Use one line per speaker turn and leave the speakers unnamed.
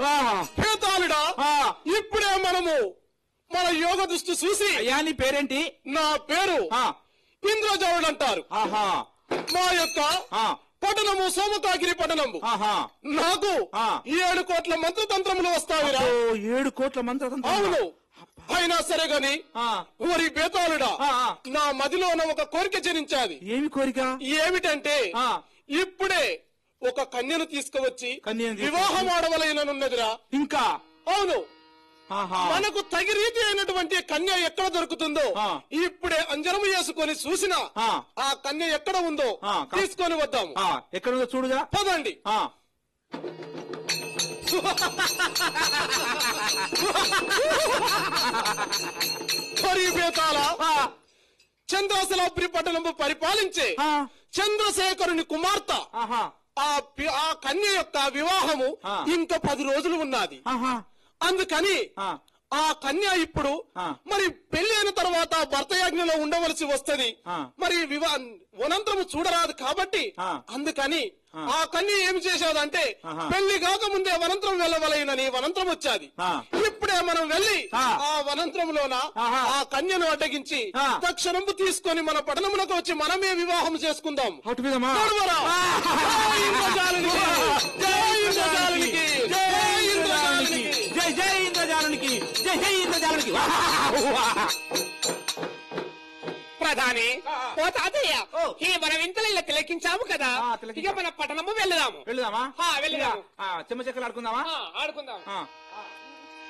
హేతాళుడా
ఆ.
ఇప్పుడే మనము మన యోగ దృష్టి చూసి
అయ్యా నీ పేరేంటి
నా పేరు
ఆ,
ఇంద్రజావుడు అంటారు
ఆహా
మా యొక్క
ఆ,
పట్టణము సోమకాగిరి పట్టణము
ఆహా
నాకు
ఆ.
ఏడు కోట్ల మంత్రతంత్రములు వస్తావిరా
ఓ, ఏడు కోట్ల మంత్రతంత్రం
అవును అయినా సరే గాని
ఆ,
ఓరి బేతాళుడా
ఆ, ఆ.
నా మదిలోన ఒక కోరిక జనించాది
ఏమి కోరిక
ఏమిటంటే
ఆ.
ఇప్పుడే ఒక కన్యను తీసుకువచ్చి
కన్యను తీసుకువచ్చి-
వివాహం ఆడవలైననున్నదిరా
ఇంకా
అవును
ఆహా
మనకు తగి రీతి అయినటువంటి కన్య ఎక్కడ దొరుకుతుందో
ఆ.
ఇప్పుడే అంజనము వేసుకొని చూసిన
ఆ.
ఆ కన్య ఎక్కడ ఉందో
ఆ, కా-
తీసుకొని వద్దాము
ఆ, ఎక్కడుందో చూడుగా
పదండి
ఆ,
హరి బేతాళ
ఆ,
చంద్రాసలాపురి పట్టణము పరిపాలించే
ఆ,
చంద్రశేఖరుని కుమార్తె
ఆహా
ఆ పి- ఆ కన్య యొక్క వివాహము
ఆ.
ఇంకా పది రోజులు ఉన్నది
ఆహా
అందుకని
ఆ,
ఆ కన్య ఇప్పుడు
ఆ.
మరి పెళ్లి అయిన తర్వాత భర్త యాజ్ఞలో ఉండవలసి వస్తది
ఆ.
మరి వివా వనంతరము చూడరాదు కాబట్టి
ఆ.
అందుకని
ఆ.
ఆ కన్య ఏమి చేశాదంటే
ఆహా.
పెళ్లి కాకముందే వనంతరం వెళ్ళవలైనని వనంతరం వచ్చాది
ఆ.
ఇప్పుడే మనం వెళ్ళి
ఆ.
ఆ వనంతరంలోన
ఆహా.
ఆ కన్యను అడ్డగించి
ఆ.
తక్షణము తీసుకొని మన పట్టణమునకు వచ్చి మనమే వివాహం చేసుకుందాం
అటు మీదమా
నడువరా. జై ఇంద్రజాలునికి! జై ఇంద్రజాలునికి! జై ఇంద్రజాలునికి!
జై జై ఇంద్రజాలునికి జై జై ఇంద్రజాలునికి
ప్రధాని ఓ తాతయ్య
ఓ.
ఈ మన వింతలు ఇలా తిలకించాము కదా
ఆ, తిలకించాం.
ఇక మన పట్టణము వెళ్దాము
వెళ్దామా
ఆ, వెళ్దాము.
ఆ, చెమ్మ చెక్కలు ఆడుకుందామా
ఆ, ఆడుకుందాం
ఆ.